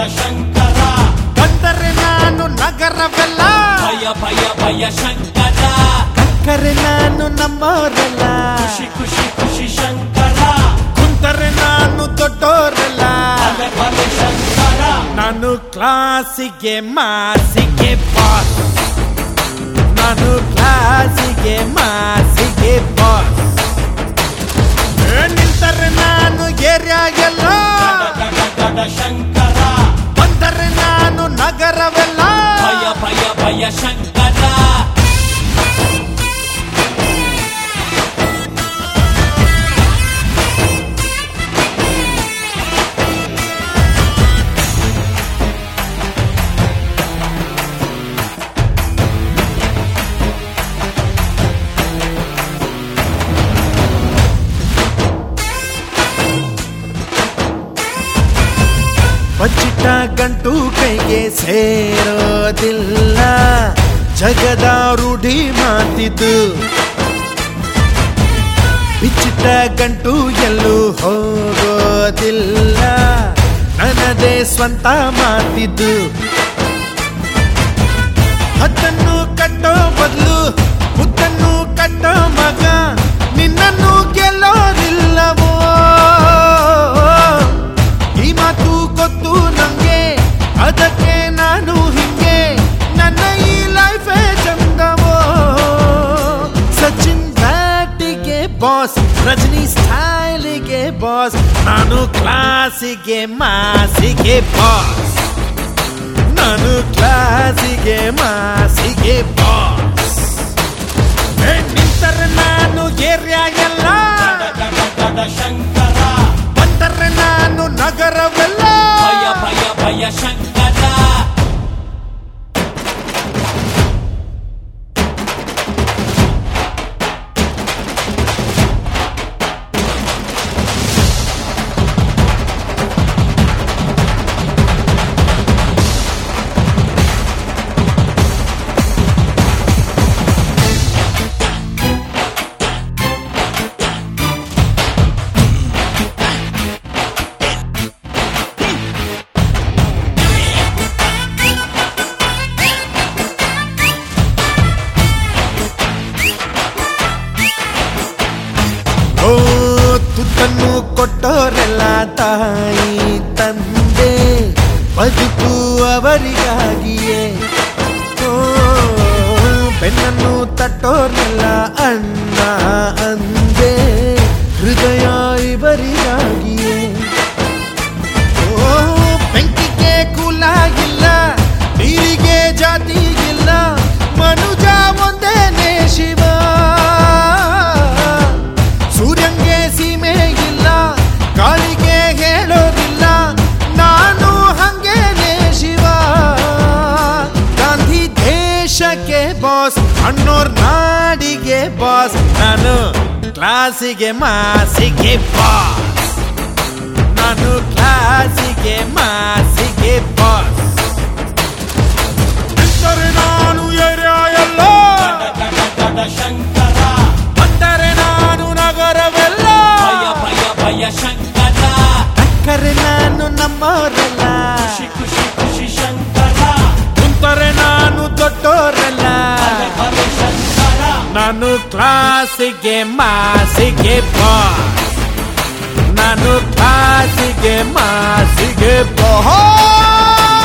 ಶಂಕರ ಬಂದರೆ ನಾನು ನಗರವೆಲ್ಲ ಭಯ ಭಯ ಭಯ ಶಂಕರ ಕರೆ ನಾನು ನಮ್ಮವರೆಲ್ಲ ಖುಷಿ ಖುಷಿ ಖುಷಿ ಶಂಕರ ಕುಂತರೆ ನಾನು ದೊಡ್ಡೋರೆಲ್ಲ ಭಲೆ ಭಲೆ ಶಂಕರ ನಾನು ಕ್ಲಾಸಿಗೆ ಮಾಸಿಗೆ ಬಾಸ್ ನಾನು ಕ್ಲಾಸಿಗೆ ಮಾಸಿಗೆ ಬಾಸ್ ನಿಂತರೆ ನಾನು ಏರಿಯಾ ಎಲ್ಲ ಗಡ ಗಡ ಶಂಕರ ಬಂದರೆ ನಾನು ನಗರವೆಲ್ಲ ಭಯ ಭಯ ಭಯ ಶಂಕರ ಬಚ್ಚಿಟ್ಟ ಗಂಟು ಕೈಗೆ ಸೇರೋದಿಲ್ಲ ಜಗದ ರೂಢಿ ಮಾತಿದ್ದು ಬಿಚ್ಚಿಟ್ಟ ಗಂಟು ಎಲ್ಲೂ ಹೋಗೋದಿಲ್ಲ ನನ್ನದೇ ಸ್ವಂತ ಮಾತಿದ್ದು ಹತ್ತನ್ನು ಕಟ್ಟೋ ಬದಲು ಮುತ್ತನ್ನು ಕಟ್ಟೋ ಮಗ ನಿನ್ನನ್ನು ಗೆಲ್ಲೋದಿಲ್ಲವೋ ಈ ಮಾತು ಗೊತ್ತು ನಂಗೆ ಅದಕ್ಕೆ ನಾನು ಹಿಂಗೆ ನನ್ನ ಈ ಲೈಫೇ ಚಂದವೋ ಸಚಿನ್ ಬ್ಯಾಟಿಗೆ ಬಾಸ್ ರಜನಿ ಸ್ಟೈಲಿಗೆ ಬಾಸ್ ನಾನು ಕ್ಲಾಸಿಗೆ ಮಾಸಿಗೆ ಬಾಸ್ ನಾನು ಕ್ಲಾಸಿಗೆ ಮಾಸಿಗೆ ಬಾಸ್ ಏ, ನಿಂತರೆ ನಾನು ಏರಿಯಾ ಎಲ್ಲ ಗಡ ಗಡ ಶಂಕರ ಬಂದರೆ ನಾನು ನಗರವೆಲ್ಲ ಭಯ ಭಯ ಭಯ ಶಂಕರ ಓ ತುತ್ತನ್ನು ಕೊಟ್ಟೋರೆಲ್ಲ ತಾಯಿ ತಂದೆ ಬದುಕು ಅವರಿಗಾಗಿಯೇ ಓ ಬೆನ್ನನ್ನು ತಟ್ಟೋರ್ನೆಲ್ಲ ಅಣ್ಣ ಅಂದೆ ಹೃದಯ ಇವರಿಗಾಗಿಯೇ ಓ ಬೆಂಕಿಗೆ ಕುಲಾಗಿಲ್ಲ ನೀರಿಗೆ ಜಾತಿಗಿಲ್ಲ ಮನುಜ ಒಂದೇನೆ ಶಿವ ಸೂರ್ಯಂಗೆ ಸೀಮೆ ಇಲ್ಲ ಗಾಳಿಗೆ ಹೇಳೋದಿಲ್ಲ ನಾನು ಹಂಗೇನೆ ಶಿವ ಗಾಂಧಿ ದೇಶಕ್ಕೆ ಬಾಸ್ ಅಣ್ಣೋರ್ ನಾಡಿಗೆ ಬಾಸ್ ನಾನು ಕ್ಲಾಸಿಗೆ ಮಾಸಿಗೆ ಬಾಸ್ ನಾನು ಕ್ಲಾಸಿಗೆ ಮಾಸಿಗೆ ಬಾಸ್ ನಿಂತರೆ ನಾನು ಏರಿಯಾ ಎಲ್ಲ ಗಡ ಗಡ ಶಂಕರ ಬಂದರೆ ನಾನು ನಗರವೆಲ್ಲ ಭಯ ಭಯ ಭಯ ಶಂಕರ ಕರೆ ನಾನು ನಮ್ಮವರೆಲ್ಲ ಖುಷಿ ಖುಷಿ ಖುಷಿ ಶಂಕರ ಕುಂತರೆ ನಾನು ದೊಡ್ಡೋರೆಲ್ಲ ಭಲೆ ಭಲೆ ಶಂಕರ ನಾನು ಕ್ಲಾಸಿಗೆ ಮಾಸಿಗೆ ಬಾಸ್ ನಾನು ಕ್ಲಾಸಿಗೆ ಮಾಸಿಗೆ ಬಾಸ್